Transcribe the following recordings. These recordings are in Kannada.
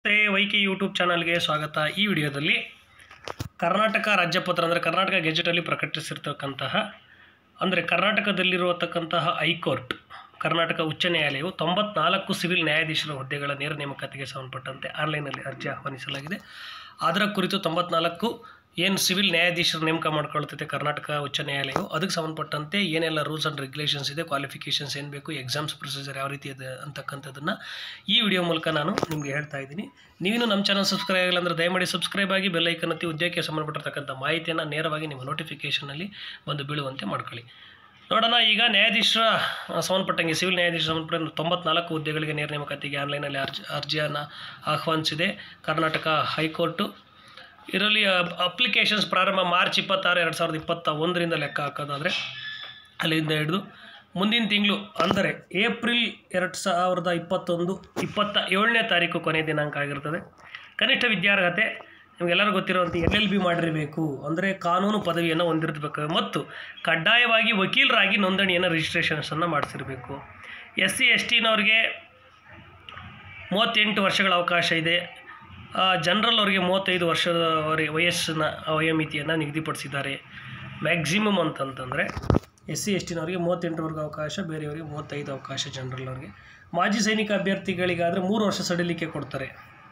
ನಮಸ್ತೆ ವೈಕೆ ಯೂಟ್ಯೂಬ್ ಚಾನಲ್ಗೆ ಸ್ವಾಗತ ಈ ವಿಡಿಯೋದಲ್ಲಿ ಕರ್ನಾಟಕ ರಾಜ್ಯಪತ್ರ ಅಂದರೆ ಕರ್ನಾಟಕ ಗೆಜೆಟಲ್ಲಿ ಪ್ರಕಟಿಸಿರ್ತಕ್ಕಂತಹ ಅಂದರೆ ಕರ್ನಾಟಕದಲ್ಲಿರುವತಕ್ಕಂತಹ ಹೈಕೋರ್ಟ್ ಕರ್ನಾಟಕ ಉಚ್ಚ ನ್ಯಾಯಾಲಯವು ತೊಂಬತ್ನಾಲ್ಕು ಸಿವಿಲ್ ನ್ಯಾಯಾಧೀಶರ ಹುದ್ದೆಗಳ ನೇರ ನೇಮಕಾತಿಗೆ ಸಂಬಂಧಪಟ್ಟಂತೆ ಆನ್ಲೈನಲ್ಲಿ ಅರ್ಜಿ ಆಹ್ವಾನಿಸಲಾಗಿದೆ ಅದರ ಕುರಿತು ತೊಂಬತ್ನಾಲ್ಕು ಏನು ಸಿವಿಲ್ ನ್ಯಾಯಾಧೀಶರ ನೇಮಕ ಮಾಡ್ಕೊಳ್ತೈತೆ ಕರ್ನಾಟಕ ಉಚ್ಚ ನ್ಯಾಯಾಲಯವು ಅದಕ್ಕೆ ಸಂಬಂಧಪಟ್ಟಂತೆ ಏನೆಲ್ಲ ರೂಲ್ಸ್ ಆ್ಯಂಡ್ ರೆಗ್ಯುಲೇಷನ್ಸ್ ಇದೆ ಕ್ವಾಲಿಫಿಕೇಷನ್ಸ್ ಏನು ಬೇಕು ಎಕ್ಸಾಮ್ಸ್ ಪ್ರೊಸೀಜರ್ ಯಾವ ರೀತಿ ಇದೆ ಅಂತಕ್ಕಂಥದ್ದನ್ನು ಈ ವಿಡಿಯೋ ಮೂಲಕ ನಾನು ನಿಮಗೆ ಹೇಳ್ತಾ ಇದ್ದೀನಿ ನೀವಿನ್ನೂ ನಮ್ಮ ಚಾನಲ್ ಸಬ್ಸ್ಕ್ರೈಬ್ ಆಗಿಲ್ಲ ಅಂದರೆ ದಯಮಾಡಿ ಸಬ್ಸ್ಕ್ರೈಬ್ ಆಗಿ ಬೆಲ್ಲೈಕನ್ ಒತ್ತಿ ಉದ್ಯೋಗಕ್ಕೆ ಸಂಬಂಧಪಟ್ಟಿರ್ತಕ್ಕಂಥ ಮಾಹಿತಿಯನ್ನು ನೇರವಾಗಿ ನಿಮ್ಮ ನೋಟಿಫಿಕೇಷನಲ್ಲಿ ಬಂದು ಬೀಳುವಂತೆ ಮಾಡ್ಕೊಳ್ಳಿ ನೋಡೋಣ ಈಗ ನ್ಯಾಯಾಧೀಶರ ಆ, ಸಂಬಂಧಪಟ್ಟಂಗೆ ಸಿವಿಲ್ ನ್ಯಾಯಾಧೀಶರ ಸಂಬಂಧಪಟ್ಟ ತೊಂಬತ್ನಾಲ್ಕು ಹುದ್ದೆಗಳಿಗೆ ನೇರ ನೇಮಕಾತಿಗೆ ಆನ್ಲೈನಲ್ಲಿ ಅರ್ಜಿ ಅರ್ಜಿಯನ್ನು ಆಹ್ವಾನಿಸಿದೆ ಕರ್ನಾಟಕ ಹೈಕೋರ್ಟು ಇದರಲ್ಲಿ ಅಪ್ಲಿಕೇಶನ್ಸ್ ಪ್ರಾರಂಭ ಮಾರ್ಚ್ ಇಪ್ಪತ್ತಾರು ಎರಡು ಸಾವಿರದ ಇಪ್ಪತ್ತ ಒಂದರಿಂದ ಲೆಕ್ಕ ಹಾಕೋದಾದರೆ ಅಲ್ಲಿಂದ ಹಿಡಿದು ಮುಂದಿನ ತಿಂಗಳು ಅಂದರೆ ಏಪ್ರಿಲ್ ಎರಡು ಸಾವಿರದ ಇಪ್ಪತ್ತೊಂದು ಇಪ್ಪತ್ತ ಏಳನೇ ತಾರೀಕು ಕೊನೆಯ ದಿನಾಂಕ ಆಗಿರ್ತದೆ ಕನಿಷ್ಠ ವಿದ್ಯಾರ್ಹತೆ ನಿಮಗೆಲ್ಲರಿಗೂ ಗೊತ್ತಿರುವಂತೆ ಎಲ್ ಎಲ್ ಬಿ ಮಾಡಿರಬೇಕು ಅಂದರೆ ಕಾನೂನು ಪದವಿಯನ್ನು ಹೊಂದಿರಬೇಕು ಮತ್ತು ಕಡ್ಡಾಯವಾಗಿ ವಕೀಲರಾಗಿ ನೋಂದಣಿಯನ್ನು ರಿಜಿಸ್ಟ್ರೇಷನ್ಸನ್ನು ಮಾಡಿಸಿರಬೇಕು ಎಸ್ ಸಿ ಎಸ್ ಟಿನವ್ರಿಗೆ ಮೂವತ್ತೆಂಟು ವರ್ಷಗಳ ಅವಕಾಶ ಇದೆ ಜನರಲ್ ಅವರಿಗೆ ಮೂವತ್ತೈದು ವರ್ಷದವರೆಗೆ ವಯಸ್ಸಿನ ವಯೋಮಿತಿಯನ್ನು ನಿಗದಿಪಡಿಸಿದ್ದಾರೆ ಮ್ಯಾಕ್ಸಿಮಮ್ ಅಂತಂತಂದರೆ ಎಸ್ ಸಿ ಎಸ್ ಟಿನವರಿಗೆ ಮೂವತ್ತೆಂಟರವರೆಗೆ ಅವಕಾಶ ಬೇರೆಯವರಿಗೆ ಮೂವತ್ತೈದು ಅವಕಾಶ ಜನರಲ್ ಅವರಿಗೆ ಮಾಜಿ ಸೈನಿಕ ಅಭ್ಯರ್ಥಿಗಳಿಗಾದರೆ ಮೂರು ವರ್ಷ ಸಡಿಲಿಕೆ ಕೊಡ್ತಾರೆ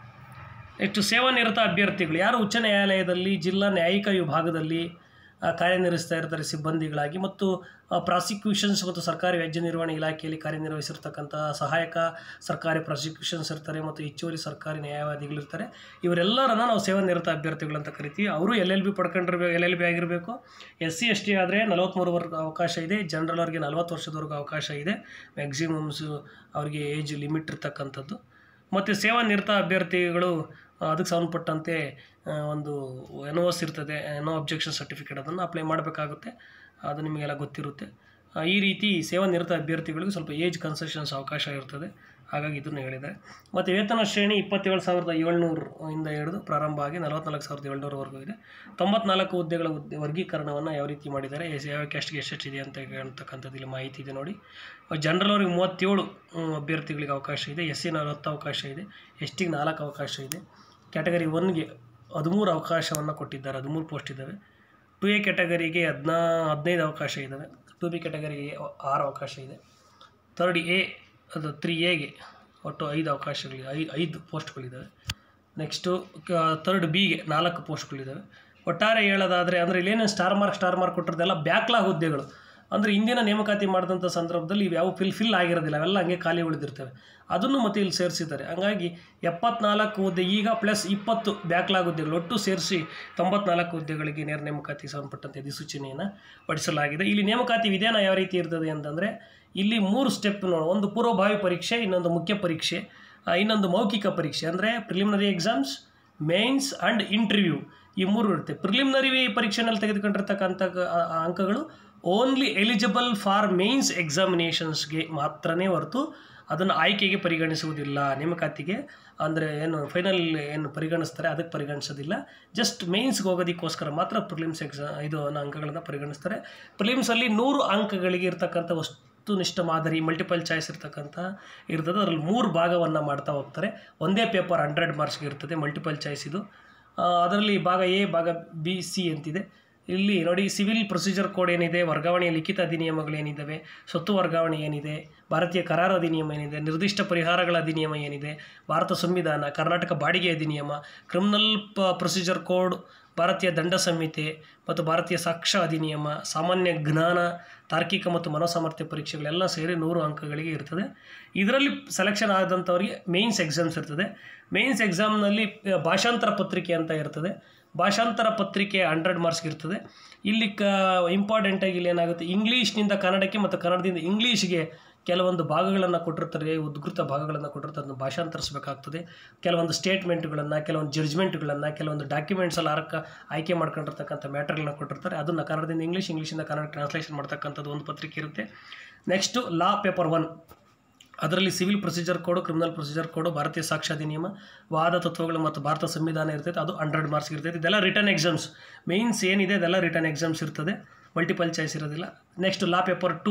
ನೆಕ್ಸ್ಟು ಸೇವಾನಿರತ ಅಭ್ಯರ್ಥಿಗಳು ಯಾರು ಉಚ್ಚ ನ್ಯಾಯಾಲಯದಲ್ಲಿ ಜಿಲ್ಲಾ ನ್ಯಾಯಿಕ ವಿಭಾಗದಲ್ಲಿ ಆ, ಕಾರ್ಯನಿರ್ವಹಿಸ್ತಾ ಇರ್ತಾರೆ ಸಿಬ್ಬಂದಿಗಳಾಗಿ ಮತ್ತು ಪ್ರಾಸಿಕ್ಯೂಷನ್ಸ್ ಮತ್ತು ಸರ್ಕಾರಿ ವ್ಯಾಜ್ಯ ನಿರ್ವಹಣೆ ಇಲಾಖೆಯಲ್ಲಿ ಕಾರ್ಯನಿರ್ವಹಿಸಿರ್ತಕ್ಕಂಥ ಸಹಾಯಕ ಸರ್ಕಾರಿ ಪ್ರಾಸಿಕ್ಯೂಷನ್ಸ್ ಇರ್ತಾರೆ ಮತ್ತು ಹೆಚ್ಚುವರಿ ಸರ್ಕಾರಿ ನ್ಯಾಯವಾದಿಗಳಿರ್ತಾರೆ ಇವರೆಲ್ಲರನ್ನ ನಾವು ಸೇವಾನಿರತ ಅಭ್ಯರ್ಥಿಗಳು ಅಂತ ಕರಿತೀವಿ ಅವರು ಎಲ್ ಎಲ್ ಬಿ ಪಡ್ಕೊಂಡಿರ್ಬೇಕು ಎಲ್ ಎಲ್ ಬಿ ಆಗಿರಬೇಕು ಎಸ್ ಸಿ ಎಸ್ ಟಿ ಆದರೆ ನಲವತ್ತ್ಮೂರು ವರ್ಗ ಅವಕಾಶ ಇದೆ ಜನರಲ್ ಅವ್ರಿಗೆ ನಲ್ವತ್ತು ವರ್ಷದವರೆಗೂ ಅವಕಾಶ ಇದೆ ಮ್ಯಾಕ್ಸಿಮಮ್ಸು ಅವರಿಗೆ ಏಜ್ ಲಿಮಿಟ್ ಇರ್ತಕ್ಕಂಥದ್ದು ಮತ್ತು ಸೇವಾನಿರತ ಅಭ್ಯರ್ಥಿಗಳು ಆ, ಅದಕ್ಕೆ ಸಂಬಂಧಪಟ್ಟಂತೆ ಆ, ಒಂದು ಎನ್ ಓ ಎಸ್ ಇರ್ತದೆ ನೋ ಅಬ್ಜೆಕ್ಷನ್ ಸರ್ಟಿಫಿಕೇಟ್ ಅದನ್ನು ಅಪ್ಲೈ ಮಾಡಬೇಕಾಗುತ್ತೆ ಅದು ನಿಮಗೆಲ್ಲ ಗೊತ್ತಿರುತ್ತೆ ಆ, ಈ ರೀತಿ ಸೇವಾನಿರತ ಅಭ್ಯರ್ಥಿಗಳಿಗೆ ಸ್ವಲ್ಪ ಏಜ್ ಕನ್ಸೆಷನ್ಸ್ ಅವಕಾಶ ಇರ್ತದೆ ಹಾಗಾಗಿ ಇದನ್ನು ಹೇಳಿದ್ದಾರೆ ಮತ್ತು ವೇತನ ಶ್ರೇಣಿ ಇಪ್ಪತ್ತೇಳು ಸಾವಿರದ ಏಳ್ನೂರು ಇಂದ ಹಿಡಿದು ಪ್ರಾರಂಭ ಆಗಿ ನಲವತ್ನಾಲ್ಕು ಸಾವಿರದ ಏಳ್ನೂರವರೆಗೂ ಇದೆ ತೊಂಬತ್ನಾಲ್ಕು ಹುದ್ದೆಗಳ ಹುದ್ದೆ ವರ್ಗೀಕರಣವನ್ನು ಯಾವ ರೀತಿ ಮಾಡಿದ್ದಾರೆ ಎಸ್- ಯಾವ ಕ್ಯಾಸ್ಟ್ಗೆ ಎಷ್ಟೆಷ್ಟಿದೆ ಅಂತ ಹೇಳ್ತಕ್ಕಂಥದ್ದು ಇಲ್ಲಿ ಮಾಹಿತಿ ಇದೆ ನೋಡಿ ಜನರಲ್ ಅವ್ರಿಗೆ ಮೂವತ್ತೇಳು ಹ್ಮ್, ಅಭ್ಯರ್ಥಿಗಳಿಗೆ ಅವಕಾಶ ಇದೆ ಎಸ್ ಸಿ ನಲವತ್ತು ಅವಕಾಶ ಇದೆ ಎಸ್ ಟಿಗೆ ನಾಲ್ಕು ಅವಕಾಶ ಇದೆ ಕ್ಯಾಟಗರಿ ಒನ್ಗೆ ಹದಿಮೂರು ಅವಕಾಶವನ್ನು ಕೊಟ್ಟಿದ್ದಾರೆ ಹದಿಮೂರು ಪೋಸ್ಟ್ ಇದ್ದಾವೆ ಟು ಎ ಕ್ಯಾಟಗರಿಗೆ ಹದಿನಾ ಹದಿನೈದು ಅವಕಾಶ ಇದ್ದಾವೆ ಟು ಬಿ ಕ್ಯಾಟಗರಿಗೆ ಆರು ಅವಕಾಶ ಇದೆ ತರ್ಡ್ ಎ ಅದು ತ್ರೀ ಎಗೆ ಒಟ್ಟು ಐದು ಅವಕಾಶಗಳಿವೆ ಐ ಐದು ಪೋಸ್ಟ್ಗಳಿದ್ದಾವೆ ನೆಕ್ಸ್ಟು ತರ್ಡ್ ಬಿಗೆ ನಾಲ್ಕು ಪೋಸ್ಟ್ಗಳಿದ್ದಾವೆ ಒಟ್ಟಾರೆ ಹೇಳೋದಾದರೆ ಅಂದರೆ ಇಲ್ಲೇನೇನು ಸ್ಟಾರ್ ಮಾರ್ಕ್ ಸ್ಟಾರ್ ಮಾರ್ಕ್ ಕೊಟ್ಟಿರೋದೆಲ್ಲ ಬ್ಯಾಕ್ಲಾಗ್ ಹುದ್ದೆಗಳು ಅಂದರೆ ಇಂದಿನ ನೇಮಕಾತಿ ಮಾಡಿದಂಥ ಸಂದರ್ಭದಲ್ಲಿ ಇವು ಯಾವ ಫಿಲ್ ಫಿಲ್ ಆಗಿರೋದಿಲ್ಲ ಅವೆಲ್ಲ ಹಂಗೆ ಖಾಲಿ ಉಳಿದಿರ್ತವೆ ಅದನ್ನು ಮತ್ತೆ ಇಲ್ಲಿ ಸೇರಿಸಿದ್ದಾರೆ ಹಂಗಾಗಿ ಎಪ್ಪತ್ನಾಲ್ಕು ಹುದ್ದೆ ಈಗ ಪ್ಲಸ್ ಇಪ್ಪತ್ತು ಬ್ಯಾಕ್ಲಾಗ್ ಹುದ್ದೆಗಳು ಒಟ್ಟು ಸೇರಿಸಿ ತೊಂಬತ್ನಾಲ್ಕು ಹುದ್ದೆಗಳಿಗೆ ನೇರ ನೇಮಕಾತಿ ಸಂಬಂಧಪಟ್ಟಂತೆ ಅಧಿಸೂಚನೆಯನ್ನು ಪಡಿಸಲಾಗಿದೆ ಇಲ್ಲಿ ನೇಮಕಾತಿ ವಿಧಾನ ಯಾವ ರೀತಿ ಇರ್ತದೆ ಅಂತಂದರೆ ಇಲ್ಲಿ ಮೂರು ಸ್ಟೆಪ್ ನೋಡು ಒಂದು ಪೂರ್ವಭಾವಿ ಪರೀಕ್ಷೆ ಇನ್ನೊಂದು ಮುಖ್ಯ ಪರೀಕ್ಷೆ ಆ, ಇನ್ನೊಂದು ಮೌಖಿಕ ಪರೀಕ್ಷೆ ಅಂದರೆ preliminary exams mains and interview ಈ ಮೂರು ಇರುತ್ತೆ ಪ್ರಿಲಿಮಿನರಿ ಪರೀಕ್ಷೆನಲ್ಲಿ ತೆಗೆದುಕೊಂಡಿರ್ತಕ್ಕಂಥ ಕ- ಆ- ಆ ಅಂಕಗಳು ಓನ್ಲಿ ಎಲಿಜಿಬಲ್ ಫಾರ್ ಮೇನ್ಸ್ ಎಕ್ಸಾಮಿನೇಷನ್ಸ್ಗೆ ಮಾತ್ರನೇ ಹೊರತು ಅದನ್ನು ಆಯ್ಕೆಗೆ ಪರಿಗಣಿಸುವುದಿಲ್ಲ ನೇಮಕಾತಿಗೆ ಅಂದರೆ ಏನು ಫೈನಲ್ ಏನು ಪರಿಗಣಿಸ್ತಾರೆ ಅದಕ್ಕೆ ಪರಿಗಣಿಸೋದಿಲ್ಲ ಜಸ್ಟ್ ಮೇನ್ಸ್ಗೆ ಹೋಗೋದಕ್ಕೋಸ್ಕರ ಮಾತ್ರ ಪ್ರಿಲಿಮ್ಸ್ ಎಕ್ಸಾ ಇದು ಅಂಕಗಳನ್ನು ಪರಿಗಣಿಸ್ತಾರೆ ಪ್ರಿಲಿಮ್ಸಲ್ಲಿ ನೂರು ಅಂಕಗಳಿಗೆ ಇರ್ತಕ್ಕಂಥ ವಸ್ತುನಿಷ್ಠ ಮಾದರಿ ಮಲ್ಟಿಪಲ್ ಚಾಯ್ಸ್ ಇರ್ತಕ್ಕಂಥ ಇರ್ತದೆ ಅದರಲ್ಲಿ ಮೂರು ಭಾಗವನ್ನು ಮಾಡ್ತಾ ಹೋಗ್ತಾರೆ ಒಂದೇ ಪೇಪರ್ ಹಂಡ್ರೆಡ್ ಮಾರ್ಕ್ಸ್ಗೆ ಇರ್ತದೆ ಮಲ್ಟಿಪಲ್ ಚಾಯ್ಸ್ ಇದು ಆ, ಅದರಲ್ಲಿ ಭಾಗ ಎ ಭಾಗ ಬಿ ಸಿ ಅಂತಿದೆ ಇಲ್ಲಿ ನೋಡಿ ಸಿವಿಲ್ ಪ್ರೊಸೀಜರ್ ಕೋಡ್ ಏನಿದೆ ವರ್ಗಾವಣೆಯ ಲಿಖಿತ ಅಧಿನಿಯಮಗಳು ಏನಿದ್ದಾವೆ ಸ್ವತ್ತು ವರ್ಗಾವಣೆ ಏನಿದೆ ಭಾರತೀಯ ಕರಾರು ಅಧಿನಿಯಮ ಏನಿದೆ ನಿರ್ದಿಷ್ಟ ಪರಿಹಾರಗಳ ಅಧಿನಿಯಮ ಏನಿದೆ ಭಾರತ ಸಂವಿಧಾನ ಕರ್ನಾಟಕ ಬಾಡಿಗೆ ಅಧಿನಿಯಮ ಕ್ರಿಮಿನಲ್ ಪ ಪ್ರೊಸೀಜರ್ ಕೋಡ್ ಭಾರತೀಯ ದಂಡ ಸಂಹಿತೆ ಮತ್ತು ಭಾರತೀಯ ಸಾಕ್ಷ್ಯ ಅಧಿನಿಯಮ ಸಾಮಾನ್ಯ ಜ್ಞಾನ ತಾರ್ಕಿಕ ಮತ್ತು ಮನೋಸಾಮರ್ಥ್ಯ ಪರೀಕ್ಷೆಗಳೆಲ್ಲ ಸೇರಿ ನೂರು ಅಂಕಗಳಿಗೆ ಇರ್ತದೆ ಇದರಲ್ಲಿ ಸೆಲೆಕ್ಷನ್ ಆದಂಥವ್ರಿಗೆ ಮೇನ್ಸ್ ಎಕ್ಸಾಮ್ಸ್ ಇರ್ತದೆ ಮೇನ್ಸ್ ಎಕ್ಸಾಮ್ನಲ್ಲಿ ಆ, ಭಾಷಾಂತರ ಪತ್ರಿಕೆ ಅಂತ ಇರ್ತದೆ ಭಾಷಾಂತರ ಪತ್ರಿಕೆ ಹಂಡ್ರೆಡ್ ಮಾರ್ಕ್ಸ್ಗೆ ಇರ್ತದೆ ಇಲ್ಲಿ ಕ ಇಂಪಾರ್ಟೆಂಟಾಗಿ ಇಲ್ಲಿ ಏನಾಗುತ್ತೆ ಇಂಗ್ಲೀಷ್ನಿಂದ ಕನ್ನಡಕ್ಕೆ ಮತ್ತು ಕನ್ನಡದಿಂದ ಇಂಗ್ಲೀಷ್ಗೆ ಕೆಲವೊಂದು ಭಾಗಗಳನ್ನು ಕೊಟ್ಟಿರ್ತಾರೆ ಉದ್ಗೃತ ಭಾಗಗಳನ್ನು ಕೊಟ್ಟಿರ್ತಾರೆ ಅದನ್ನು ಭಾಷಾಂತರಿಸಬೇಕಾಗ್ತದೆ ಕೆಲವೊಂದು ಸ್ಟೇಟ್ಮೆಂಟ್ಗಳನ್ನು ಕೆಲವೊಂದು ಜಡ್ಜ್ಮೆಂಟ್ಗಳನ್ನು ಕೆಲವೊಂದು ಡಾಕ್ಯುಮೆಂಟ್ಸಲ್ಲಿ ಅರ್ಕ ಆಯ್ಕೆ ಮಾಡ್ಕೊಂಡಿರ್ತಕ್ಕಂಥ ಮ್ಯಾಟರ್ಗಳನ್ನ ಕೊಟ್ಟಿರ್ತಾರೆ ಅದನ್ನು ಕನ್ನಡದಿಂದ ಇಂಗ್ಲೀಷ್ ಇಂಗ್ಲೀಷಿಂದ ಕನ್ನಡ ಟ್ರಾನ್ಸ್ಲೇಷನ್ ಮಾಡ್ತಕ್ಕಂಥದ್ದು ಒಂದು ಪತ್ರಿಕೆ ಇರುತ್ತೆ ನೆಕ್ಸ್ಟು ಲಾ ಪೇಪರ್ ಒನ್ ಅದರಲ್ಲಿ civil procedure code criminal procedure code ಭಾರತೀಯ ಸಾಕ್ಷ್ಯಾಧಿನಿಯಮ ವಾದ ತತ್ವಗಳು ಮತ್ತು ಭಾರತ ಸಂವಿಧಾನ ಇರ್ತೈತೆ ಅದು ಹಂಡ್ರೆಡ್ ಮಾರ್ಕ್ಸ್ ಇರ್ತೈತೆ ಇದೆಲ್ಲ ರಿಟರ್ನ್ ಎಕ್ಸಾಮ್ಸ್ ಮೇನ್ಸ್ ಏನಿದೆ ಅದೆಲ್ಲ ರಿಟರ್ನ್ ಎಕ್ಸಾಮ್ಸ್ ಇರ್ತದೆ ಮಲ್ಟಿಪಲ್ ಚಾಯ್ಸ್ ಇರೋದಿಲ್ಲ ನೆಕ್ಸ್ಟ್ ಲಾ ಪೇಪರ್ ಟು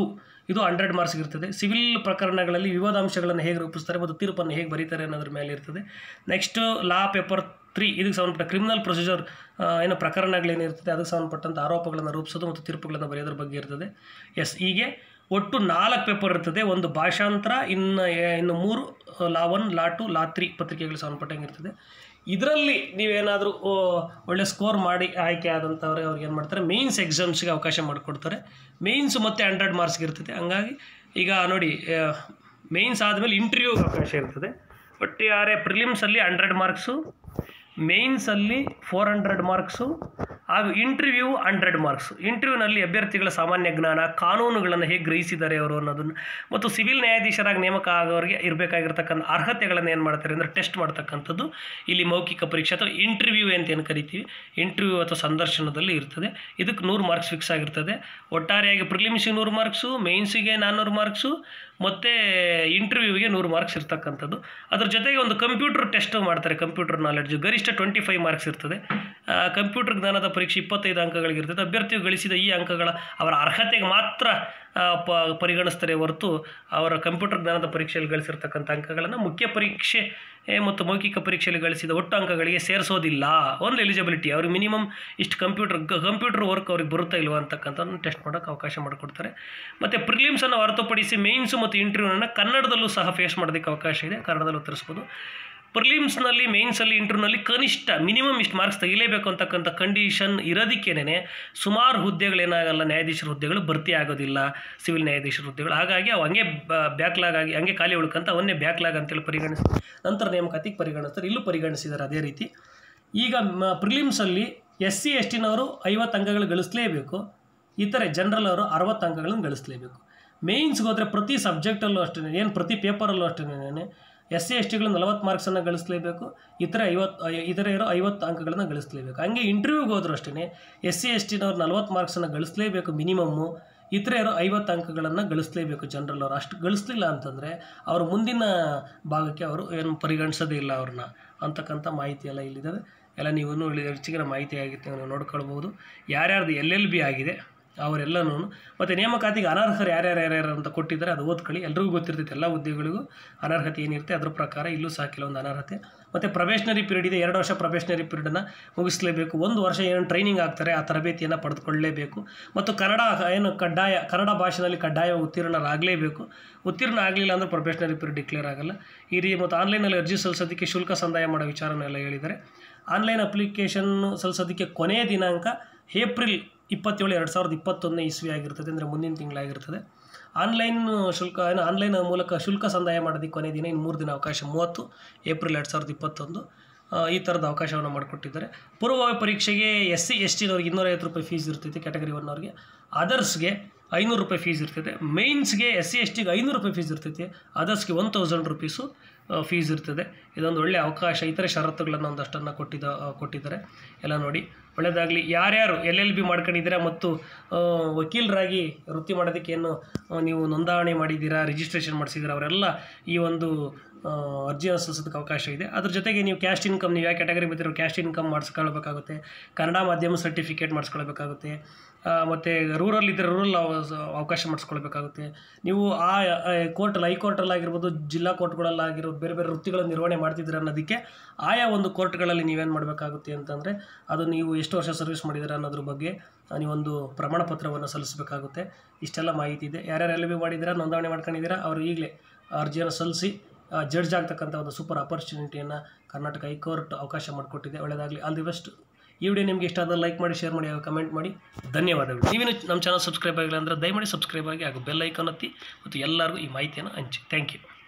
ಇದು ಹಂಡ್ರೆಡ್ ಮಾರ್ಕ್ಸ್ ಇರ್ತದೆ ಸಿವಿಲ್ ಪ್ರಕರಣಗಳಲ್ಲಿ ವಿವಾದಾಂಶಗಳನ್ನು ಹೇಗೆ ರೂಪಿಸ್ತಾರೆ ಮತ್ತು ತೀರ್ಪನ್ನು ಹೇಗೆ ಬರೀತಾರೆ ಅನ್ನೋದ್ರ ಮೇಲೆ ಇರ್ತದೆ ನೆಕ್ಸ್ಟು ಲಾ ಪೇಪರ್ ತ್ರೀ ಇದಕ್ಕೆ ಸಂಬಂಧಪಟ್ಟ ಕ್ರಿಮಿನಲ್ ಪ್ರೊಸೀಜರ್ ಏನು ಪ್ರಕರಣಗಳೇನಿರ್ತದೆ ಅದಕ್ಕೆ ಸಂಬಂಧಪಟ್ಟಂಥ ಆರೋಪಗಳನ್ನು ರೂಪಿಸೋದು ಮತ್ತು ತೀರ್ಪುಗಳನ್ನು ಬರೆಯೋದ್ರ ಬಗ್ಗೆ ಇರ್ತದೆ ಎಸ್ ಹೀಗೆ ಒಟ್ಟು ನಾಲ್ಕು ಪೇಪರ್ ಇರ್ತದೆ ಒಂದು ಭಾಷಾಂತರ ಇನ್ನು ಎ- ಇನ್ನು ಮೂರು law one law two law three ಪತ್ರಿಕೆಗಳಿಗೆ ಸಂಬಂಧಪಟ್ಟಂಗೆ ಇರ್ತದೆ ಇದರಲ್ಲಿ ನೀವೇನಾದರೂ ಒಳ್ಳೆ ಸ್ಕೋರ್ ಮಾಡಿ ಆಯ್ಕೆ ಆದಂಥವ್ರೆ ಅವ್ರಿಗೆ ಏನು ಮಾಡ್ತಾರೆ ಮೇಯ್ನ್ಸ್ ಎಕ್ಸಾಮ್ಸ್ಗೆ ಅವಕಾಶ ಮಾಡಿಕೊಡ್ತಾರೆ ಮೇಯ್ನ್ಸ್ ಮತ್ತು ಹಂಡ್ರೆಡ್ ಮಾರ್ಕ್ಸ್ಗೆ ಇರ್ತದೆ ಹಂಗಾಗಿ ಈಗ ನೋಡಿ ಮೇಯ್ನ್ಸ್ ಆದಮೇಲೆ ಇಂಟರ್ವ್ಯೂಗೆ ಅವಕಾಶ ಇರ್ತದೆ ಒಟ್ಟಾರೆ ಪ್ರಿಲಿಮ್ಸಲ್ಲಿ ಹಂಡ್ರೆಡ್ ಮಾರ್ಕ್ಸು ಮೇಯ್ನ್ಸಲ್ಲಿ ಫೋರ್ ಹಂಡ್ರೆಡ್ ಮಾರ್ಕ್ಸು ಹಾಗೂ ಇಂಟರ್ವ್ಯೂ ಹಂಡ್ರೆಡ್ ಮಾರ್ಕ್ಸ್ ಇಂಟರ್ವ್ಯೂನಲ್ಲಿ ಅಭ್ಯರ್ಥಿಗಳ ಸಾಮಾನ್ಯ ಜ್ಞಾನ ಕಾನೂನುಗಳನ್ನು ಹೇಗೆ ಗ್ರಹಿಸಿದ್ದಾರೆ ಅವರು ಅನ್ನೋದನ್ನು ಮತ್ತು ಸಿವಿಲ್ ನ್ಯಾಯಾಧೀಶರಾಗಿ ನೇಮಕ ಆಗೋರಿಗೆ ಇರಬೇಕಾಗಿರ್ತಕ್ಕಂಥ ಅರ್ಹತೆಗಳನ್ನು ಏನು ಮಾಡ್ತಾರೆ ಅಂದರೆ ಟೆಸ್ಟ್ ಮಾಡ್ತಕ್ಕಂಥದ್ದು ಇಲ್ಲಿ ಮೌಖಿಕ ಪರೀಕ್ಷೆ ಅಥವಾ ಇಂಟರ್ವ್ಯೂ ಅಂತ ಏನು ಕರಿತೀವಿ ಇಂಟರ್ವ್ಯೂ ಅಥವಾ ಸಂದರ್ಶನದಲ್ಲಿ ಇರ್ತದೆ ಇದಕ್ಕೆ ನೂರು ಮಾರ್ಕ್ಸ್ ಫಿಕ್ಸ್ ಆಗಿರ್ತದೆ ಒಟ್ಟಾರೆಯಾಗಿ ಪ್ರಿಲಿಮ್ಸಿಗೆ ನೂರು ಮಾರ್ಕ್ಸು ಮೇಯ್ನ್ಸಿಗೆ ನಾನ್ನೂರು ಮಾರ್ಕ್ಸು ಮತ್ತು ಇಂಟರ್ವ್ಯೂಗೆ ನೂರು ಮಾರ್ಕ್ಸ್ ಇರ್ತಕ್ಕಂಥದ್ದು ಅದ್ರ ಜೊತೆಗೆ ಒಂದು ಕಂಪ್ಯೂಟರ್ ಟೆಸ್ಟ್ ಮಾಡ್ತಾರೆ ಕಂಪ್ಯೂಟರ್ ನಾಲೆಡ್ಜ್ ಗರಿಷ್ಠ ಟ್ವೆಂಟಿ ಫೈವ್ ಮಾರ್ಕ್ಸ್ ಇರ್ತದೆ ಆ, ಕಂಪ್ಯೂಟರ್ ಜ್ಞಾನದ ಪರೀಕ್ಷೆ ಇಪ್ಪತ್ತೈದು ಅಂಕಗಳಿಗಿರ್ತದೆ ಅಭ್ಯರ್ಥಿಯು ಗಳಿಸಿದ ಈ ಅಂಕಗಳ ಅವರ ಅರ್ಹತೆಗೆ ಮಾತ್ರ ಆ, ಪ ಪರಿಗಣಿಸ್ತಾರೆ ಹೊರತು ಅವರ ಕಂಪ್ಯೂಟರ್ ಜ್ಞಾನದ ಪರೀಕ್ಷೆಯಲ್ಲಿ ಗಳಿಸಿರ್ತಕ್ಕಂಥ ಅಂಕಗಳನ್ನು ಮುಖ್ಯ ಪರೀಕ್ಷೆ ಏ, ಮತ್ತು ಮೌಖಿಕ ಪರೀಕ್ಷೆಯಲ್ಲಿ ಗಳಿಸಿದ ಒಟ್ಟು ಅಂಕಗಳಿಗೆ ಸೇರಿಸೋದಿಲ್ಲ ಒಂದು ಎಲಿಜಿಬಿಲಿಟಿ ಅವ್ರಿಗೆ ಮಿನಿಮಮ್ ಇಷ್ಟು ಕಂಪ್ಯೂಟರ್ ಕಂಪ್ಯೂಟರ್ ವರ್ಕ್ ಅವ್ರಿಗೆ ಬರುತ್ತಾ ಇಲ್ವಾ ಅಂತಕ್ಕಂಥದ್ದನ್ನು ಟೆಸ್ಟ್ ಮಾಡೋಕ್ಕೆ ಅವಕಾಶ ಮಾಡಿಕೊಡ್ತಾರೆ ಮತ್ತು ಪ್ರಿಲಿಮ್ಸನ್ನು ಹೊರತುಪಡಿಸಿ ಮೇಯ್ನ್ಸು ಮತ್ತು ಇಂಟರ್ವ್ಯೂನ ಕನ್ನಡದಲ್ಲೂ ಸಹ ಫೇಸ್ ಮಾಡೋದಕ್ಕೆ ಅವಕಾಶ ಇದೆ ಕನ್ನಡದಲ್ಲೂ ಉತ್ತರಿಸ್ಬೋದು ಪ್ರಿಲಿಮ್ಸ್ನಲ್ಲಿ ಮೇಯ್ನ್ಸಲ್ಲಿ ಇಂಟರ್ವ್ಯೂನಲ್ಲಿ ಕನಿಷ್ಠ ಮಿನಿಮಮ್ ಇಷ್ಟು ಮಾರ್ಕ್ಸ್ ತೆಗಿಲೇಬೇಕು ಅಂತಕ್ಕಂಥ ಕಂಡೀಷನ್ ಇರೋದಕ್ಕೇನೆ ಸುಮಾರು ಹುದ್ದೆಗಳೇನಾಗಲ್ಲ ನ್ಯಾಯಾಧೀಶರ ಹುದ್ದೆಗಳು ಭರ್ತಿ ಆಗೋದಿಲ್ಲ ಸಿವಿಲ್ ನ್ಯಾಯಾಧೀಶರ ಹುದ್ದೆಗಳು ಹಾಗಾಗಿ ಅವು ಹಂಗೆ ಬ್ಯಾಕ್ಲಾಗ್ ಆಗಿ ಹಂಗೆ ಖಾಲಿ ಉಳ್ಕಂತ ಅವನ್ನೇ ಬ್ಯಾಕ್ಲಾಗ್ ಅಂತೇಳಿ ಪರಿಗಣಿಸಿ ನಂತರ ನೇಮಕಾತಿಗೆ ಪರಿಗಣಿಸ್ತಾರೆ ಇಲ್ಲೂ ಪರಿಗಣಿಸಿದ್ದಾರೆ ಅದೇ ರೀತಿ ಈಗ ಪ್ರಿಲಿಮ್ಸಲ್ಲಿ ಎಸ್ ಸಿ ಎಸ್ ಟಿನವರು ಐವತ್ತು ಅಂಕಗಳು ಗಳಿಸಲೇಬೇಕು ಇತರೆ ಜನರಲ್ ಅವರು ಅರವತ್ತು ಅಂಕಗಳನ್ನು ಗಳಿಸಲೇಬೇಕು ಮೇಯ್ನ್ಸ್ಗೆ ಹೋದರೆ ಪ್ರತಿ ಸಬ್ಜೆಕ್ಟಲ್ಲೂ ಅಷ್ಟೇ ಏನು ಪ್ರತಿ ಪೇಪರಲ್ಲೂ ಅಷ್ಟೇ ಎಸ್ ಸಿ ಎಸ್ ಟಿಗಳು ನಲವತ್ತು ಮಾರ್ಕ್ಸನ್ನು ಗಳಿಸಲೇಬೇಕು ಇತರ ಐವತ್ತು ಇತರೆ ಇರೋ ಐವತ್ತು ಅಂಕಗಳನ್ನು ಗಳಿಸಲೇಬೇಕು ಹಂಗೆ ಇಂಟರ್ವ್ಯೂಗೆ ಹೋದರೂ ಅಷ್ಟೇ ಎಸ್ ಸಿ ಎಸ್ ಟಿನವ್ರು ನಲವತ್ತು ಮಾರ್ಕ್ಸನ್ನು ಗಳಿಸಲೇಬೇಕು ಮಿನಿಮಮ್ಮು ಇತರೆ ಇರೋ ಐವತ್ತು ಅಂಕಗಳನ್ನು ಗಳಿಸಲೇಬೇಕು ಜನರಲ್ ಅವರು ಅಷ್ಟು ಗಳಿಸಲಿಲ್ಲ ಅಂತಂದರೆ ಅವರು ಮುಂದಿನ ಭಾಗಕ್ಕೆ ಅವರು ಏನು ಪರಿಗಣಿಸೋದೇ ಇಲ್ಲ ಅವ್ರನ್ನ ಅಂತಕ್ಕಂಥ ಮಾಹಿತಿ ಎಲ್ಲ ಇಲ್ಲಿದೆ ಎಲ್ಲ ನೀವು ಇನ್ನೂ ಇಲ್ಲಿ ಹೆಚ್ಚಿನ ಮಾಹಿತಿ ಆಗಿತ್ತು ನೀವು ನೋಡ್ಕೊಳ್ಬೋದು ಯಾರ್ಯಾರ್ದು ಎಲ್ ಎಲ್ ಬಿ ಆಗಿದೆ ಅವರೆಲ್ಲನೂ ಮತ್ತು ನೇಮಕಾತಿಗೆ ಅನರ್ಹರು ಯಾರ್ಯಾರು ಯಾರ್ಯಾರು ಅಂತ ಕೊಟ್ಟಿದ್ದಾರೆ ಅದು ಓದ್ಕೊಳ್ಳಿ ಎಲ್ರಿಗೂ ಗೊತ್ತಿರ್ತೈತೆ ಎಲ್ಲ ಹುದ್ದೆಗಳಿಗೂ ಅನರ್ಹತೆ ಏನಿರುತ್ತೆ ಅದ್ರ ಪ್ರಕಾರ ಇಲ್ಲೂ ಸಹ ಕೆಲವೊಂದು ಅನರ್ಹತೆ ಮತ್ತು ಪ್ರೊಬೇಷನರಿ ಪೀರಿಯಡ್ ಇದೆ ಎರಡು ವರ್ಷ ಪ್ರೊಬೇಷನರಿ ಪೀರಿಯಡನ್ನು ಮುಗಿಸಲೇಬೇಕು ಒಂದು ವರ್ಷ ಏನು ಟ್ರೈನಿಂಗ್ ಆಗ್ತಾರೆ ಆ ತರಬೇತಿಯನ್ನು ಪಡೆದುಕೊಳ್ಳಲೇಬೇಕು ಮತ್ತು ಕನ್ನಡ ಏನು ಕಡ್ಡಾಯ ಕನ್ನಡ ಭಾಷೆಯಲ್ಲಿ ಕಡ್ಡಾಯ ಉತ್ತೀರ್ಣರಾಗಲೇಬೇಕು ಉತ್ತೀರ್ಣ ಆಗಲಿಲ್ಲ ಅಂದರೆ ಪ್ರೊಬೇಷನರಿ ಪೀರಿಯಡ್ ಡಿಕ್ಲೇರ್ ಆಗಲ್ಲ ಈ ರೀತಿ ಮತ್ತು ಆನ್ಲೈನಲ್ಲಿ ಅರ್ಜಿ ಸಲ್ಲಿಸೋದಕ್ಕೆ ಶುಲ್ಕ ಸಂದಾಯ ಮಾಡೋ ವಿಚಾರನೆಲ್ಲ ಹೇಳಿದ್ದಾರೆ ಆನ್ಲೈನ್ ಅಪ್ಲಿಕೇಶನ್ ಸಲ್ಲಿಸೋದಕ್ಕೆ ಕೊನೆಯ ದಿನಾಂಕ ಏಪ್ರಿಲ್ ಇಪ್ಪತ್ತೇಳು ಎರಡು ಸಾವಿರದ ಇಪ್ಪತ್ತೊಂದನೇ ಇಸ್ವಿ ಆಗಿರ್ತದೆ ಅಂದರೆ ಮುಂದಿನ ತಿಂಗಳಾಗಿರ್ತದೆ ಆನ್ಲೈನ್ ಶುಲ್ಕ ಏನು ಆನ್ಲೈನ್ ಮೂಲಕ ಶುಲ್ಕ ಸಂದಾಯ ಮಾಡೋದಕ್ಕೆ ಕೊನೆಯ ದಿನ ಇನ್ನು ಮೂರು ದಿನ ಅವಕಾಶ ಮೂವತ್ತು ಏಪ್ರಿಲ್ ಎರಡು ಸಾವಿರದ ಇಪ್ಪತ್ತೊಂದು ಆ, ಈ ಥರದ ಅವಕಾಶವನ್ನು ಮಾಡಿಕೊಟ್ಟಿದ್ದಾರೆ ಪೂರ್ವಭಾವಿ ಪರೀಕ್ಷೆಗೆ ಎಸ್ ಸಿ ಎಸ್ ಟಿನವ್ರಿಗೆ ಇನ್ನೂರೈವತ್ತು ರೂಪಾಯಿ ಫೀಸ್ ಇರ್ತೈತೆ ಕ್ಯಾಟಗರಿ ಒನ್ ಅವ್ರಿಗೆ ಅದರ್ಸ್ಗೆ ಐನೂರು ರೂಪಾಯಿ ಫೀಸ್ ಇರ್ತದೆ ಮೇಯ್ನ್ಸ್ಗೆ ಎಸ್ ಸಿ ಎಸ್ ಟಿಗೆ ಐನೂರು ರೂಪಾಯಿ ಫೀಸ್ ಇರ್ತೈತೆ ಅದರ್ಸ್ಗೆ ಒನ್ ತೌಸಂಡ್ ರುಪೀಸು ಫೀಸ್ ಇರ್ತದೆ ಇದೊಂದು ಒಳ್ಳೆಯ ಅವಕಾಶ ಇತರೆ ಷರತ್ತುಗಳನ್ನು ಒಂದಷ್ಟನ್ನು ಕೊಟ್ಟಿದ್ದ ಆ, ಕೊಟ್ಟಿದ್ದಾರೆ ಎಲ್ಲ ನೋಡಿ ಒಳ್ಳೆಯದಾಗಲಿ ಯಾರ್ಯಾರು ಎಲ್ ಎಲ್ ಬಿ ಮಾಡ್ಕೊಂಡಿದ್ದೀರಾ ಮತ್ತು ಆ, ವಕೀಲರಾಗಿ ವೃತ್ತಿ ಮಾಡೋದಕ್ಕೆ ಏನು ಆ, ನೀವು ನೋಂದಣಿ ಮಾಡಿದ್ದೀರಾ ರಿಜಿಸ್ಟ್ರೇಷನ್ ಮಾಡಿಸಿದ್ದೀರಾ ಅವರೆಲ್ಲ ಈ ಒಂದು ಆ, ಅರ್ಜಿಯನ್ನು ಸಲ್ಲಿಸೋದಕ್ಕೆ ಅವಕಾಶ ಇದೆ ಅದ್ರ ಜೊತೆಗೆ ನೀವು ಕ್ಯಾಸ್ಟ್ ಇನ್ಕಮ್ ನೀವು ಯಾವ ಕ್ಯಾಟಗರಿ ಬಂದಿರೋ ಕ್ಯಾಸ್ಟ್ ಇನ್ಕಮ್ ಮಾಡಿಸ್ಕೊಳ್ಬೇಕಾಗುತ್ತೆ ಕನ್ನಡ ಮಾಧ್ಯಮ ಸರ್ಟಿಫಿಕೇಟ್ ಮಾಡಿಸ್ಕೊಳ್ಬೇಕಾಗುತ್ತೆ ಮತ್ತು ರೂರಲ್ ಇದ್ದರೆ ರೂರಲ್ ಅವಕಾಶ ಮಾಡಿಸ್ಕೊಳ್ಬೇಕಾಗುತ್ತೆ ನೀವು ಆ ಕೋರ್ಟಲ್ಲಿ ಹೈಕೋರ್ಟಲ್ಲಾಗಿರ್ಬೋದು ಜಿಲ್ಲಾ ಕೋರ್ಟ್ಗಳಲ್ಲಾಗಿರ್ಬೋದು ಬೇರೆ ಬೇರೆ ವೃತ್ತಿಗಳ ನಿರ್ವಹಣೆ ಮಾಡ್ತಿದ್ದೀರ ಅನ್ನೋದಕ್ಕೆ ಆಯಾ ಒಂದು ಕೋರ್ಟ್ಗಳಲ್ಲಿ ನೀವೇನು ಮಾಡಬೇಕಾಗುತ್ತೆ ಅಂತಂದರೆ ಅದು ನೀವು ಎಷ್ಟು ವರ್ಷ ಸರ್ವಿಸ್ ಮಾಡಿದ್ದೀರಾ ಅನ್ನೋದ್ರ ಬಗ್ಗೆ ಆ, ನೀವೊಂದು ಪ್ರಮಾಣ ಪತ್ರವನ್ನು ಸಲ್ಲಿಸಬೇಕಾಗುತ್ತೆ ಇಷ್ಟೆಲ್ಲ ಮಾಹಿತಿ ಇದೆ ಯಾರ್ಯಾರು ಎಲ್ ಬಿ ಮಾಡಿದ್ದೀರಾ ನೋಂದಣಿ ಮಾಡ್ಕೊಂಡಿದ್ದೀರಾ ಅವರು ಈಗಲೇ ಅರ್ಜಿಯನ್ನು ಸಲ್ಲಿಸಿ ಜಡ್ಜ್ ಆಗ್ತಕ್ಕಂಥ ಒಂದು ಸೂಪರ್ ಆಪರ್ಚುನಿಟಿಯನ್ನು ಕರ್ನಾಟಕ ಹೈಕೋರ್ಟ್ ಅವಕಾಶ ಮಾಡಿಕೊಟ್ಟಿದೆ ಒಳ್ಳೆಯದಾಗಲಿ ಆಲ್ ದಿ ಬೆಸ್ಟ್ ಈ ವಿಡಿಯೋ ನಿಮಗೆ ಇಷ್ಟ ಆದ ಲೈಕ್ ಮಾಡಿ ಶೇರ್ ಮಾಡಿ ಹಾಗೂ ಕಮೆಂಟ್ ಮಾಡಿ ಧನ್ಯವಾದಗಳು ನೀವೇನು ನಮ್ಮ ಚಾನಲ್ ಸಬ್ಸ್ಕ್ರೈಬ್ ಆಗಿಲ್ಲ ಅಂದರೆ ದಯಮಾಡಿ ಸಬ್ಸ್ಕ್ರೈಬ್ ಆಗಿ ಹಾಗೂ ಬೆಲ್ ಐಕಾನ್ ಒತ್ತಿ ಮತ್ತು ಎಲ್ಲರಿಗೂ ಈ ಮಾಹಿತಿಯನ್ನು ಹಂಚಿ ಥ್ಯಾಂಕ್ ಯು